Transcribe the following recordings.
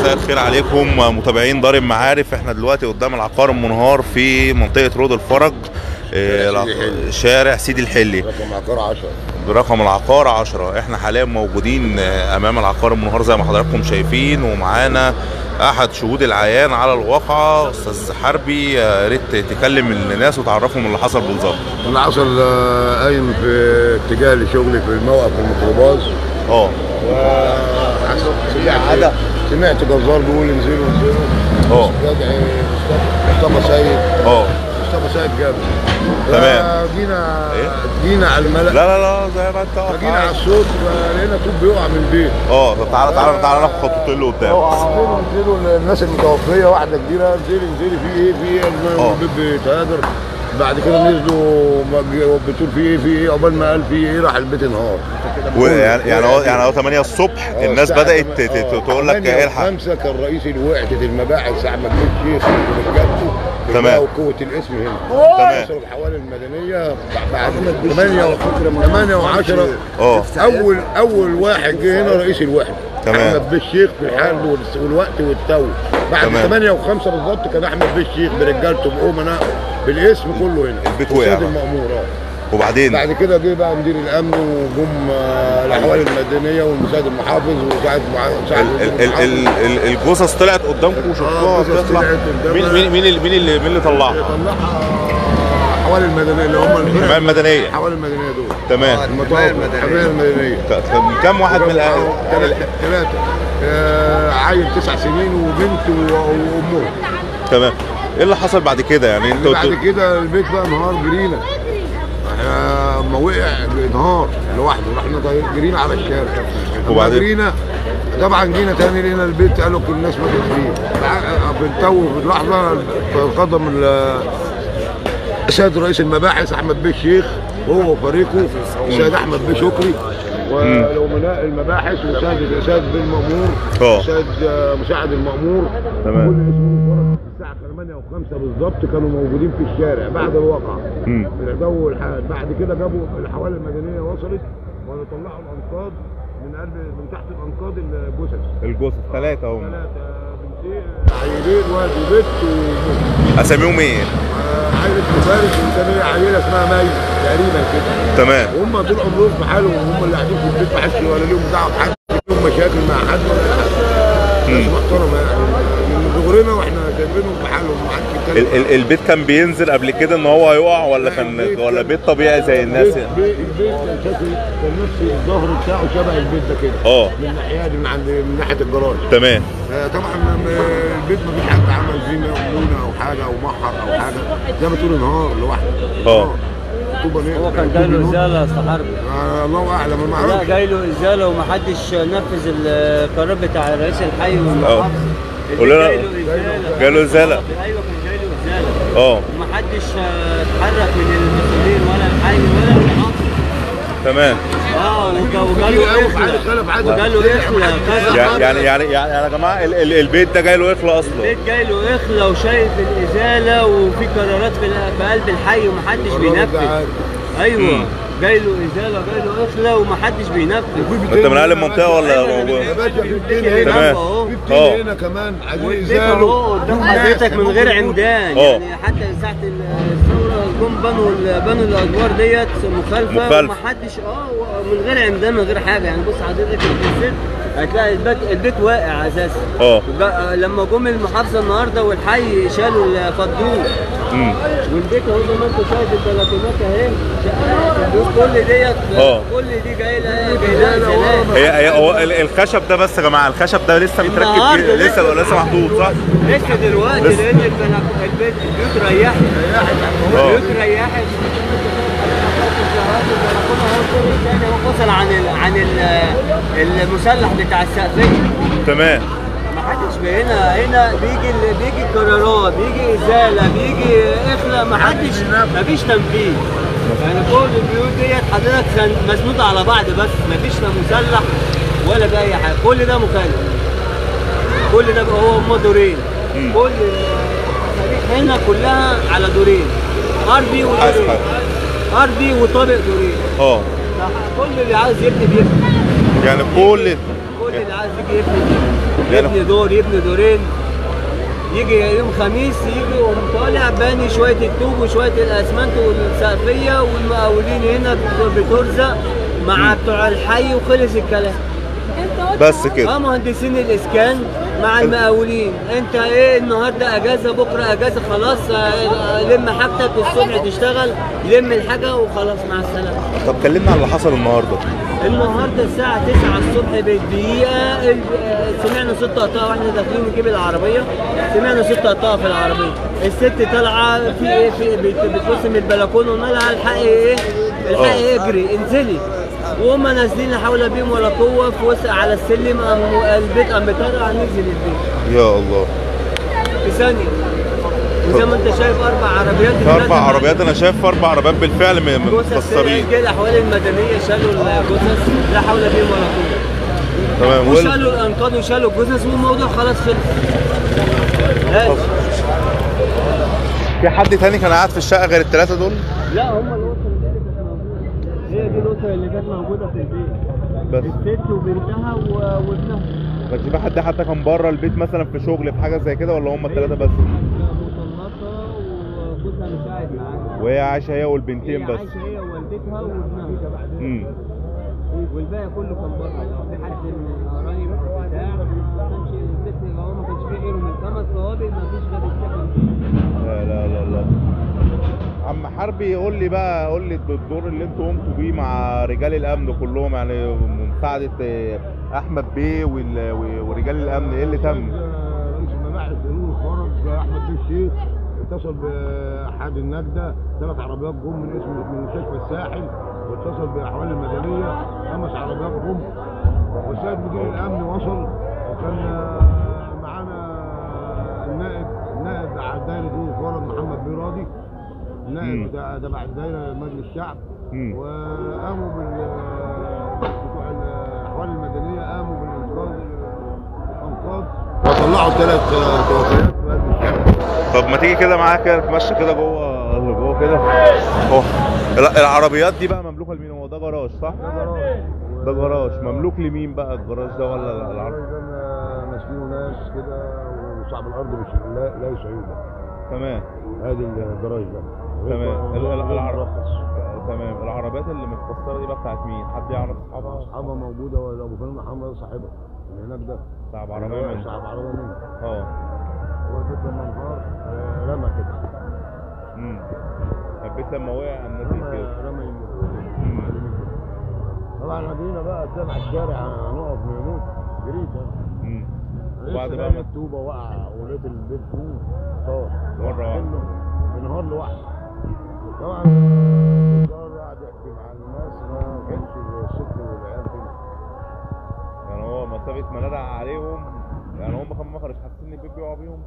مساء الخير عليكم متابعين دار المعارف احنا دلوقتي قدام العقار المنهار في منطقه رود الفرج آه، سيدي الحلي. شارع سيدي الحلي رقم عقار 10 برقم العقار 10 احنا حاليا موجودين آه، امام العقار المنهار زي ما حضراتكم شايفين ومعانا احد شهود العيان على الواقعه استاذ حربي آه، يا ريت تكلم الناس وتعرفهم اللي حصل بالظبط اللي حصل آه، قايم في اتجاه لشغلي في الموقف الميكروباص اه سمعت سمعت جزار بيقول انزلوا انزلوا اه بدعي مصطفى سيد اه مصطفى سيد جابر تمام. جينا إيه؟ جينا على لا الملأ لا لا زي ما انت واقف فجينا على عايز. الصوت لقينا طوب بيقع من البيت اه طب تعالى تعالى تعالى ناخد خطوتين لقدام انزلوا انزلوا الناس المتوفيه واحده كبيره انزلي انزلي في ايه في ايه اه. البيت بيتهاجر بعد كده نزلوا ما- بتقول في ايه في ايه عقبال ما قال في ايه راح البيت انهار ويعني يعني هو يعني هو 8 الصبح اه، الناس الساعة بدات تم- ت- ت- اه، تقول لك تمانية الحق وخمسة كان رئيس وحدة المباحث أحمد بن شيخ ورجالته تمام. وقوة الاسم هنا تمام. وصلوا الحوالي المدنيه بعد 8 8 و10 اه أول أول واحد جه هنا رئيس الوحدة تمام. أحمد بن الشيخ في الحال والس- والوقت والتو بعد تمام. 8 و5 بالظبط كان أحمد بن الشيخ برجالته بأمناء بالاسم كله هنا البيت وسيد وقع. المأمور اه وبعدين بعد كده جه بقى مدير الامن وجم آه، الاحوال المدنيه والمساعد المحافظ وساعد مع- مساعد ال- ال- ال- ال- ال- الجثث طلعت قدامكم وشفتوها الجثث بتطلع طلعت قدامنا. مين مين مين اللي مين اللي مين اللي طلعها؟ طلعها الاحوال المدنيه اللي هم الحمايه المدنيه الاحوال المدنيه دول تمام المطار الحمايه المدنيه ك- كان كام واحد من الاهل؟ ثلاثه عيل تسع سنين وبنت و- وامهم تمام ايه اللي حصل بعد كده يعني انتوا بعد انتوا- كده البيت بقى انهار جرينا احنا ما وقع انهار لوحده رحنا طاير- جرينا على الشارع وبعدين؟ وبعدين جرينا طبعا جينا تاني لقينا البيت قالوا كل الناس ماتت فيه بع- في التو في اللحظه قدم ال- السيد رئيس المباحث احمد بيه الشيخ هو وفريقه السيد احمد بيه شكري وامناء المباحث والسيد السيد بن مامور اه. السيد آه، مساعد المامور تمام. كل اسمهم فرق الساعه 8 و5 بالظبط كانوا موجودين في الشارع بعد الواقعه مم. من الجو والحال بعد كده جابوا الحوالي المدنيه وصلت وطلعوا الانقاض من قلب من تحت الانقاض الجثث الجثث ثلاثه هم ثلاثه بنتين عيلين واد وبنت و اساميهم ايه؟ آه، عيل اسمه فارس وثانيه عيله اسمها مي تقريبا كده تمام وهم طول عمرهم في حالهم وهم اللي قاعدين في البيت ما حدش ولا ليهم دعوه بحد ليهم مشاكل مع حد ولا حد ناس محترمه يعني من صغرنا واحنا شايفينهم في حالهم ما حدش ال- يتكلم ال- البيت كان بينزل قبل كده ان هو هيقع ولا كان البيت ولا كان- بيت طبيعي زي الناس البيت البيت البيت كان شكل كان نفس الظهر بتاعه شبه البيت ده كده اه من الناحيه دي من عند من ناحيه الجراج تمام آه، طبعا آه، البيت ما فيش حد عمل فيه مونه او حاجه او محر او حاجه زي ما تقول انهار لوحده اه. طوبه نقل هو كان جاي له ازاله يا أستاذ حرب آه الله اعلم انا ما لا اعرفش جاي له ازاله ومحدش نفذ القرار بتاع رئيس الحي والمحافظ قول لنا- جاي له ازاله جاي له إزالة. ايوه كان جاي له ازاله اه ومحدش آه، اتحرك من المسؤولين ولا الحي ولا المحافظ تمام اه وجا- كتير وجاله قوي في عادة اخلة خلف عادة وجاله اخلة كذا يعني مرة. يعني يعني يعني يا جماعه ال- ال- البيت ده جاي له يخلق اصلا البيت جاي له اخلة وشايف الازاله وفي قرارات في ال- في قلب الحي ومحدش الراجل ده بينفذ عارف. ايوه مم. جاي له ازاله جاي له اخلة ومحدش بينفذ انت من اهل المنطقه ولا أيوة، أنا يا باشا في الدنيا هنا تمام. في اه. الدنيا هنا كمان عايزين والبيت يزالوا اهو قدام ناس حضرتك من غير موجودين. عمدان اه. يعني حتى ساعة الثورة جم بنوا ال- بنوا الادوار ديت مخالفة مخالفة. ومحدش اه من غير عمدان من غير حاجة يعني بص حضرتك الست هتلاقي البيت البيت واقع اساسا اه. وجا- لما جم المحافظة النهارده والحي شالوا الفضول مم. والبيت اهو زي ما انت شايف البلكونات اهي البيوت كل ديت اه. كل دي جاي لها جاي لها زلال. هي هي هو ال- الخشب ده بس يا جماعه الخشب ده لسه متركب النهاردة جديد- لسه لسه. لسه محطوط صح؟ لسه دلوقتي لسه. لان البلك- البيت البيوت ريحت اه. البيوت ريحت هو فصل عن ال... عن ال... المسلح بتاع السقفيه تمام ما حدش بي- هنا هنا بيجي ال- بيجي قرارات بيجي ازاله بيجي اخلاء ما حدش ما فيش تنفيذ يعني كل البيوت ديت حضرتك سن- مسنوده على بعض بس ما فيش لا مسلح ولا باي حاجه كل ده مخالف كل ده بقى هو هم دورين كل المصاريف هنا كلها على دورين ارضي ودورين أسفل. ارضي وطابق دورين اه كل اللي عاوز يبني بيبني يعني كل كل اللي عايز يجي يبني بيبني يعني- يبني دور يبني دورين يجي يوم خميس يجي يقوم طالع باني شويه الطوب وشويه الاسمنت والسقفيه والمقاولين هنا بترزق مع بتوع الحي وخلص الكلام بس كده اه مهندسين الاسكان مع المقاولين انت ايه النهارده اجازه بكره اجازه خلاص آه، لم حاجتك الصبح تشتغل لم الحاجه وخلاص مع السلامه طب كلمنا عن اللي حصل النهارده النهارده الساعة 9 الصبح بالدقيقة ال- آه، سمعنا صوت طقطقة واحنا داخلين نجيب العربية سمعنا صوت طقطقة في العربية الست طالعة في ايه في بت- بتبص من البلكونة قلنا لها الحقي ايه الحقي اجري انزلي وهم نازلين لا حول بهم ولا قوة في وسط على السلم قام البيت قام مطرقع نزل البيت يا الله في ثانية وزي ما انت شايف اربع عربيات اربع عربيات انا شايف اربع عربيات بالفعل م- م- جثث متكسرين رجال الاحوال المدنية شالوا الجثث لا حول بهم ولا قوة تمام وال- وشالوا الانقاض وشالوا الجثث والموضوع خلاص خلص بس. في حد تاني كان قاعد في الشقه غير الثلاثه دول لا هم الاسره اللي كانت موجوده هي دي الاسره اللي كانت موجوده في البيت بس الست وبنتها و- وابنها كانش في حد حتى كان بره البيت مثلا في شغل في حاجه زي كده ولا هم الثلاثه بس مطلقه وجوزها مش قاعد معاها وهي عايشه هي هي والبنتين بس عايشه هي ووالدتها وابنها امم والباقي كله كان بره في حد من قرايب بتاع ما كانش الست هو ما كانش فيه غيره من خمس صوابع ما فيش غير السكن فيه لا لا لا لا عم حربي قول لي بقى قول لي الدور اللي انتوا قمتوا بيه مع رجال الامن كلهم يعني مساعده آه، احمد بيه وال- و- ورجال الامن ايه اللي تم؟ رئيس المباحث نور فرج احمد بن الشيخ اتصل باحد النجده ثلاث عربيات جم من اسم من مستشفى الساحل واتصل باحوال المدنيه خمس عربيات جم والسيد مدير الامن وصل وكان آه، معانا النائب النائب على دايره نور فرج محمد بن راضي مم. النائب بتاع تبع الدايره مجلس الشعب مم. وقاموا بال بتوع الاحوال المدنيه قاموا بالانقاذ الانقاذ وطلعوا ثلاث توفيات في قلب الشارع طب ما تيجي كده معاك كده نتمشى كده جوه اللي جوه كده اهو ال- العربيات دي بقى مملوكه لمين هو ده جراج صح؟ ده جراج مملوك لمين بقى الجراج ده ولا العربية؟ العربية ده ماسكينه ناس كده وصاحب الارض مش لا, لا يسعيده تمام هذه الجراج ده تمام. ال- ال- العر- مرخص تمام العربيات اللي متكسره دي بقى بتاعت مين؟ حد يعرف اصحابها؟ اصحابها موجوده ولا ابو فلان محمد صاحبها اللي هناك ده صعب عربيه من صاحب عربيه منه اه هو البيت لما انهار آه، رمى كده امم البيت لما وقع الناس دي كده رمى رمى مم. طبعا احنا جينا بقى سامع الشارع هنقف نموت جريت انا امم وبعد لسه بقى لقيت ما الطوبه وقع ولقيت البيت فوق طار مرة واحدة. كله انهار لوحده طبعا الجار قعد يحكي مع الناس ما كانش الست والعيال فين يعني هو مسافه ما ندع عليهم يعني هم كمان ما كانوش حاسين ان البيت بيقع بيهم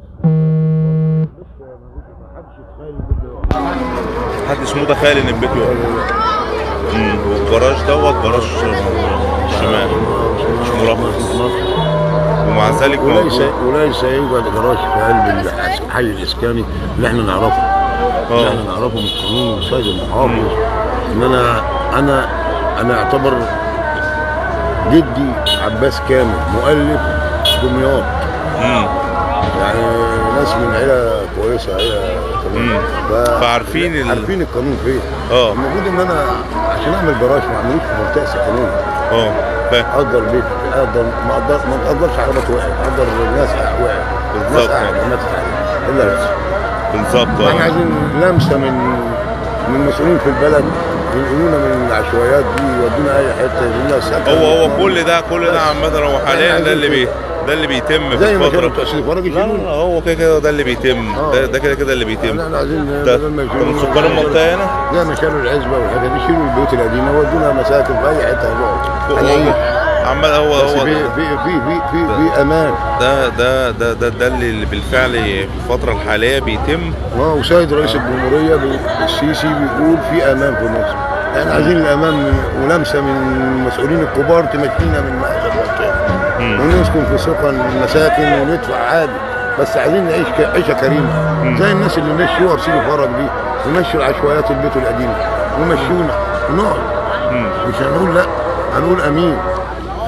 لسه ما فيش- ما حدش يتخيل البيت ده يقع. محدش متخيل ان البيت يقع امم والجراج دوت جراج شمال مش مرخص ومع ذلك وليس موجود. وليس يوجد جراج في قلب الحي الاسكاني اللي احنا نعرفه اللي احنا نعرفه من قانون السيد المحافظ ان انا انا انا اعتبر جدي عباس كامل مؤلف دمياط امم يعني ناس من عيله كويسه عيله تمام مم. ف- فعارفين ال- عارفين القانون فين اه المفروض ان انا عشان اعمل جراج ما اعملوش في منطقه سكنيه اه فاهم اقدر بيت اقدر ما اقدر ما تقدرش عربات وقعت اقدر الناس وقعت الناس بالظبط. قاعده ماتت عليها الا بس بالظبط احنا اه عايزين لمسه من من المسؤولين في البلد ينقلونا من العشوائيات دي يودونا اي حته يدونا سكن هو هو كل ده كل ده عامة هو حاليا ده اللي بي ده اللي بيتم في زي ما كانوا الفترة بتوع سيدي فرج لا لا يشيلونا لا هو كده كده ده اللي بيتم آه. ده ده كده كده اللي بيتم احنا عايزين ده بدل ما ده يشيلونا من سكان المنطقة هنا زي ما شالوا العزبه والحاجات دي يشيلوا البيوت القديمه يودونا مساكن في اي حته هنقعد هنعيش عمال هو بس هو في في في في في, في امان ده ده ده ده ده اللي بالفعل في الفترة الحالية بيتم اه وسيد رئيس الجمهوريه بي- السيسي بيقول في امان في مصر احنا عايزين الامان من- ولمسه من المسؤولين الكبار تمشينا من مأزق المنطقه مم. ونسكن في سكن مساكن وندفع عادي بس عايزين نعيش ك- عيشه كريمه زي الناس اللي مشوا ارسلوا فرج دي ومشوا العشوائيات البيوت القديمه ومشونا ونقعد مم. مش هنقول لا هنقول امين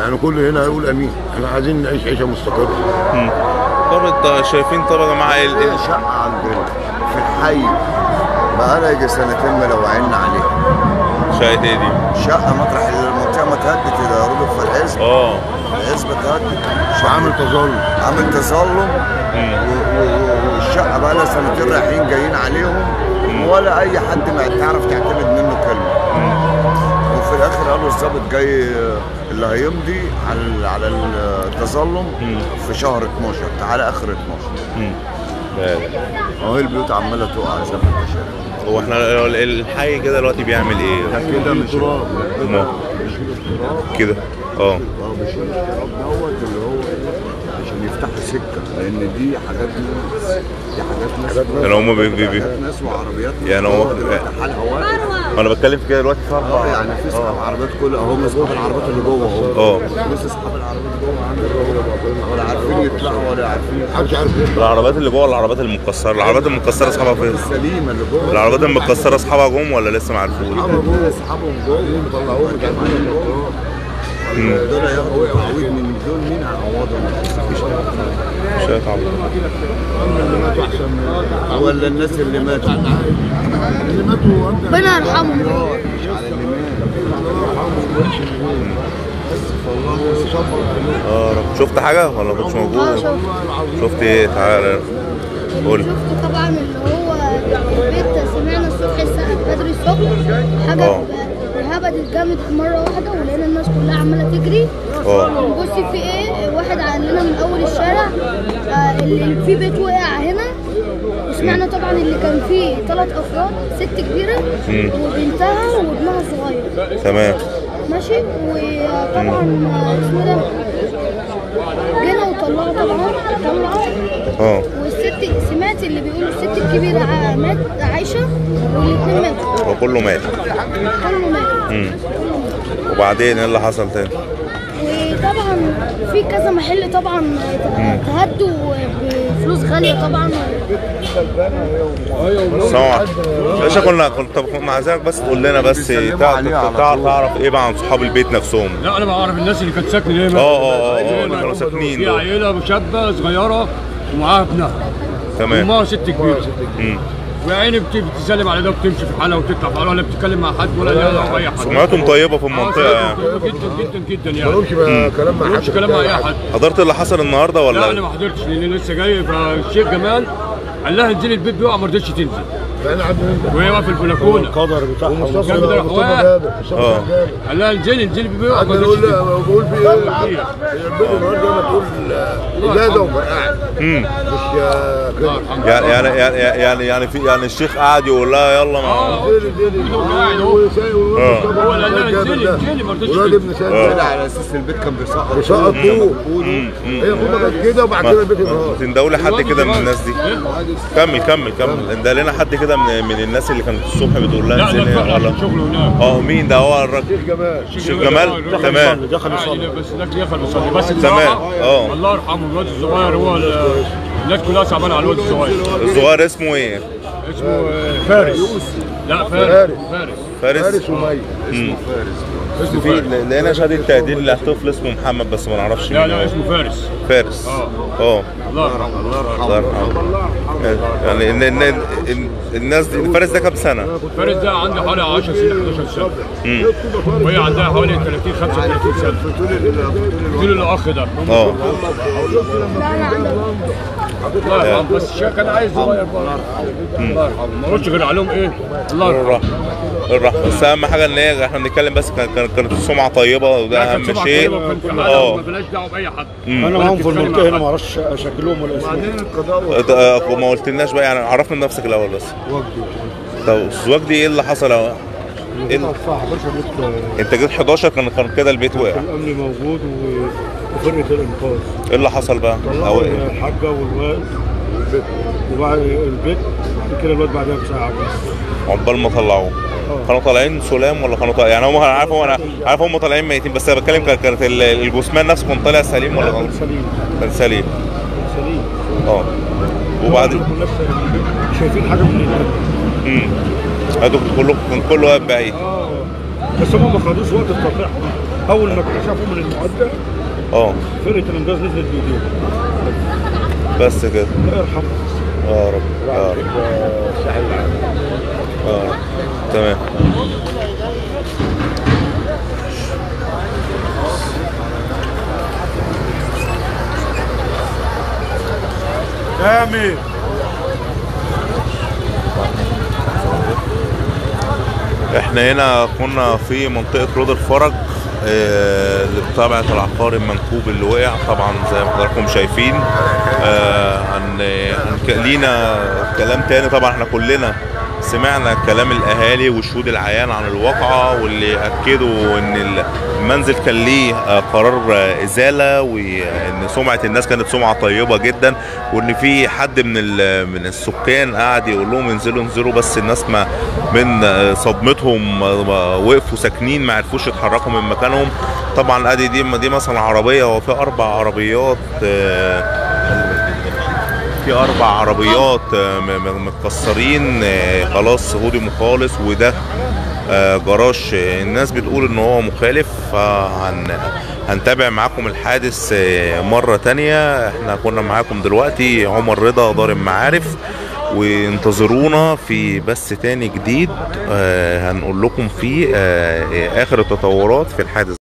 يعني كل هنا هيقول امين احنا عايزين نعيش عيشه مستقره مم. طب انت شايفين طب يا جماعه ال- ال- شقة عندنا في الحي بقالها يجي سنتين ملوعين عليها شايف ايه دي؟ شقة مطرح المنطقة ما تهدت إذا ردوا في الحزب اه الحزب تهدت عامل تظلم عامل تظلم و- و- و- والشقة بقى لها سنتين رايحين جايين عليهم ولا أي حد ما تعرف تعتمد منه كلمة وفي الآخر قالوا الظابط جاي اللي هيمضي على ال- على التظلم في شهر 12 تعالى آخر 12 مم. لا، لا. أهو البيوت عمالة تقع زي ما انت شايف هو احنا ال- الحي كده دلوقتي بيعمل ايه؟ كده مش ما- كده اه اه بيشيل التراب دوت اللي هو ايه عشان يفتحوا سكه لان دي حاجات ناس دي حاجات ناس يعني هما بي- بي- بي- حاجات ناس وعربيات يعني هو- دلوقتي حالها واقف انا بتكلم في كده دلوقتي في اه اربع يعني في اصحاب عربيات كل اهم اصحاب العربيات اللي جوه اهو اه بس اصحاب العربيات جوه عندك ولا عارفين يطلعوا ولا عارفين محدش عارف يطلع العربيات اللي جوه العربيات المكسره العربيات المكسره اصحابها فين؟ السليمه اللي جوه العربيات المكسره اصحابها جم ولا لسه ما عرفوش؟ اصحابهم جوه طلعوهم جايبين جوه دول ياخدوا تعويض من دول مين هيعوضهم؟ مفيش حاجة. شايف عم اللي ماتوا احسن من ولا الناس اللي ماتوا اللي ماتوا أبدا. ربنا يرحمهم مش على اللي مات اه رب. شفت حاجه ولا كنتش اه موجود؟ شفت شفت ايه؟ تعالى قول شفت طبعا اللي هو البيت سمعنا الصبح الساعة بدري الصبح حاجة اه. هبدت جامد مرة واحدة ولقينا الناس كلها عمالة تجري اه. بصي في ايه واحد قال لنا من أول الشارع آه، اللي في بيت وقع هنا وسمعنا طبعا اللي كان فيه ثلاث أفراد ست كبيرة مم. وبنتها وابنها الصغير تمام ماشي وطبعا آه، اسمه ده جينا وطلعوا طبعا طلعوا اه والست سمعت اللي بيقولوا الست الكبيرة ع- مات عايشة والاثنين ماتوا هو كله مات كله مات مم. وبعدين ايه اللي حصل تاني؟ وطبعا في كذا محل طبعا تهدوا بفلوس غالية طبعا سمع باشا كنا كنت طب كنا عايزينك بس تقول لنا بس بيسلموا تع- عليه على تع- طول. تعرف ايه بقى عن صحاب البيت نفسهم لا انا بعرف الناس اللي كانت ساكنه هنا اه اه اه اه اللي كانوا ساكنين في دول عيله شابه صغيره ومعاها ابنها تمام وامها ست كبيره مم. ويا عيني بت- بتسلم على ده وبتمشي في حالها وتطلع في حالها ولا بتتكلم مع حد ولا لا اي حد سمعتهم طيبه في آه، المنطقه يعني طيبة جدا جدا جدا ما يعني لهمش بقى كلام مع ما حد لهمش كلام مع اي حد حضرت اللي حصل النهارده لا انا ولا ما حضرتش لان لسه جاي فالشيخ جمال قال لها انزلي البيت بيقع ما رضتش تنزل احنا عندنا وهي واقفه في البلكونه القدر بتاعهم جنب مصطفى ده مصطفى أخوات. جابر مصطفى اه. جابر قال لها انزلي انزلي البيت بيقع ما قعدنا رضتش نقول تنزل لا بقول في ايه البيت النهارده انا تقول ازازه وفرقعت مم. مش آه، كده يعني يعني يعني يعني يعني في يعني الشيخ قاعد يقول لها يلا ما اه انزلي انزلي قاعد اهو. اه. هو اللي قال لها انزلي انزلي ما رضتش ولاد تنزل ابن سيد كده على اساس البيت كان بيسقط وسقط طوب مم. مم. هي خدها بس كده وبعد كده البيت انهار تندوا لي حد كده من الناس دي كمل كمل كمل ده لنا حد كده من من الناس اللي كانت الصبح بتقول لها لا انزلي ده ولا ولا شغله هناك اه مين ده هو الراجل شيخ جمال الشيخ جمال تمام دخل يصلي بس ده دخل يصلي بس تمام. بصراحة اه. الله يرحمه الواد الصغير هو ال- الناس كلها صعبانه على الواد الصغير الصغير اسمه ايه؟ اسمه آه، فارس لا فارس فارس فارس فارس ومي مم. اسمه في فارس لقينا شهاده تقدير لطفل اسمه محمد بس ما نعرفش لا مين لا هو. اسمه فارس فارس اه. اه الله يرحمه الله يرحمه يعني ان ان ان الناس دي فارس ده كام سنه؟ فارس ده عنده حوالي 10 سنين 11 سنه مم. وهي عندها حوالي 30 35 سنه قلت له الاخ ده اه لا انا عندي الله يرحمه بس الشيخ كان عايز صغير برضه. الله يرحمه ما قلتش غير عليهم ايه الله يرحمه الرحمه الرحمه بس اهم حاجه ان هي احنا بنتكلم بس كان- كان- كانت السمعه طيبه وده لا، اهم كانت سمعة شيء طيبة وكان في حالها اه وما بلاش دعوه باي حد مم. انا معاهم في المنطقه هنا ما شكلهم ولا اسمهم بعدين القضاء انت- آه، ما قلتلناش بقى يعني عرفنا نفسك الاول بس طب استاذ وجدي ايه اللي حصل اهو؟ ايه اللي- الساعة 11 بيت انت جيت 11 كان كان كده البيت وقع الأمن موجود و- وفرقة الإنقاذ ايه اللي حصل بقى؟ او طلعوا ايه؟ الحاجة والوالد وبعد البيت بعد كده الواد بعدها بساعة بس عقبال ما طلعوه كانوا طالعين سلام ولا كانوا طالعين يعني هم انا عارف هم انا عارف هم طالعين ميتين بس انا بتكلم كان- كانت ال- الجثمان نفسه كان طالع سليم ولا غلط؟ سليم كان سليم سليم اه وبعدين كنا سليمين. شايفين حاجة من الدنيا امم هادوا كلكم كان كله واقف بعيد اه بس هم ما خدوش وقت التقطيع اول ما اكتشفوا من المعدة اه فرقه الانجاز نزلت بايديهم بس كده الله يرحمه يا رب يا رب الساحل العام يا رب تمام كامل احنا هنا كنا في منطقة رود الفرج آه، لطبعة العقار المنكوب اللي وقع طبعا زي ما حضراتكم شايفين آه، هن هن- لينا كلام تاني طبعا احنا كلنا سمعنا كلام الاهالي وشهود العيان عن الواقعة واللي اكدوا ان المنزل كان ليه آه، قرار آه، ازالة وان سمعة الناس كانت سمعة طيبة جدا وان في حد من ال- من السكان قاعد يقول لهم انزلوا انزلوا بس الناس ما من آه، صدمتهم آه، وقفوا ساكنين ما عرفوش يتحركوا من مكانهم طبعا ادي دي دي مثلا عربيه هو في اربع عربيات آه، في اربع عربيات آه، م- م- متكسرين آه، خلاص هدموا خالص وده آه، جراج آه، الناس بتقول ان هو مخالف فهن هنتابع معاكم الحادث آه، مرة تانية احنا كنا معاكم دلوقتي عمر رضا دار المعارف وانتظرونا في بث تاني جديد آه، هنقول لكم فيه آه، اخر التطورات في الحادث